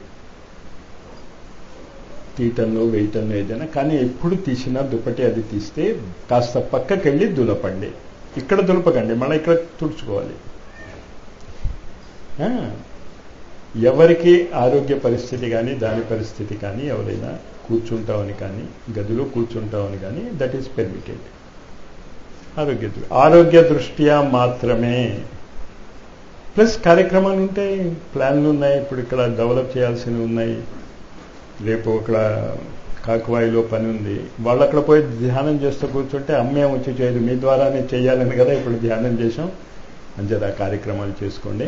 తీటన్నో వెయిటన్నో ఏదైనా కానీ ఎప్పుడు తీసినా దుప్పటి అది తీస్తే కాస్త పక్కకెళ్ళి దులపండి ఇక్కడ దులపకండి మళ్ళీ ఇక్కడ తుడుచుకోవాలి ఎవరికి ఆరోగ్య పరిస్థితి కానీ దాని పరిస్థితి కానీ ఎవరైనా కూర్చుంటామని కానీ గదిలో కూర్చుంటామని కానీ దట్ ఈస్ పెర్మిటెడ్ ఆరోగ్య ఆరోగ్య దృష్ట్యా మాత్రమే ప్లస్ కార్యక్రమాలు ఉంటాయి ప్లాన్లు ఉన్నాయి ఇప్పుడు ఇక్కడ డెవలప్ చేయాల్సినవి ఉన్నాయి రేపు అక్కడ కాకువాయిలో పని ఉంది వాళ్ళు అక్కడ పోయి ధ్యానం చేస్తూ కూర్చుంటే అమ్మే వచ్చి చేయదు మీ ద్వారానే చేయాలని కదా ఇప్పుడు ధ్యానం చేసాం అంచేత ఆ కార్యక్రమాలు చేసుకోండి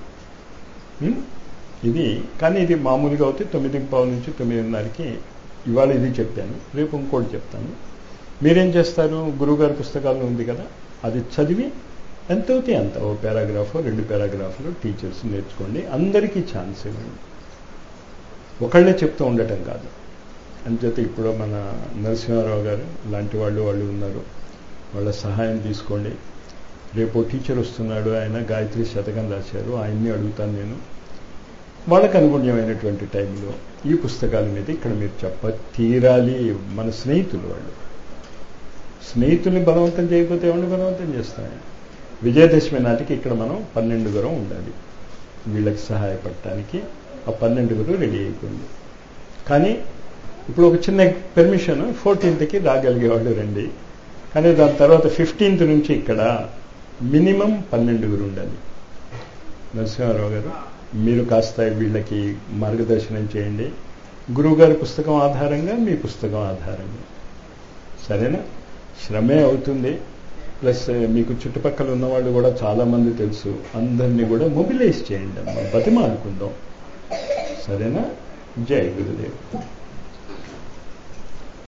ఇది కానీ ఇది మామూలుగా అవుతే తొమ్మిది పావు నుంచి తొమ్మిదిన్నరకి ఇవాళ ఇది చెప్పాను రేపు ఇంకోటి చెప్తాను మీరేం చేస్తారు గురువుగారి పుస్తకాల్లో ఉంది కదా అది చదివి ఎంత అవుతే అంత ఓ పారాగ్రాఫ్ రెండు పారాగ్రాఫ్లు టీచర్స్ నేర్చుకోండి అందరికీ ఛాన్స్ ఇవ్వండి ఒకళ్ళే చెప్తూ ఉండటం కాదు అంచేత ఇప్పుడు మన నరసింహారావు గారు లాంటి వాళ్ళు వాళ్ళు ఉన్నారు వాళ్ళ సహాయం తీసుకోండి రేపు టీచర్ వస్తున్నాడు ఆయన గాయత్రి శతకం రాశారు ఆయన్ని అడుగుతాను నేను వాళ్ళకు అనుగుణ్యమైనటువంటి టైంలో ఈ పుస్తకాల మీద ఇక్కడ మీరు చెప్ప తీరాలి మన స్నేహితులు వాళ్ళు స్నేహితుల్ని బలవంతం చేయకపోతే ఎవరిని బలవంతం చేస్తాయి విజయదశమి నాటికి ఇక్కడ మనం పన్నెండుగురం ఉండాలి వీళ్ళకి సహాయపడటానికి ఆ పన్నెండుగురు రెడీ అయిపోయింది కానీ ఇప్పుడు ఒక చిన్న పెర్మిషన్ ఫోర్టీన్త్కి రాగలిగేవాళ్ళు రండి కానీ దాని తర్వాత ఫిఫ్టీన్త్ నుంచి ఇక్కడ మినిమం పన్నెండుగురు ఉండాలి నరసింహారావు గారు మీరు కాస్త వీళ్ళకి మార్గదర్శనం చేయండి గురువుగారి పుస్తకం ఆధారంగా మీ పుస్తకం ఆధారంగా సరేనా శ్రమే అవుతుంది ప్లస్ మీకు చుట్టుపక్కల ఉన్న వాళ్ళు కూడా చాలా మంది తెలుసు అందరినీ కూడా మొబిలైజ్ చేయండి అమ్మా బతిమాలుకుందాం సరేనా జై గురుదేవ్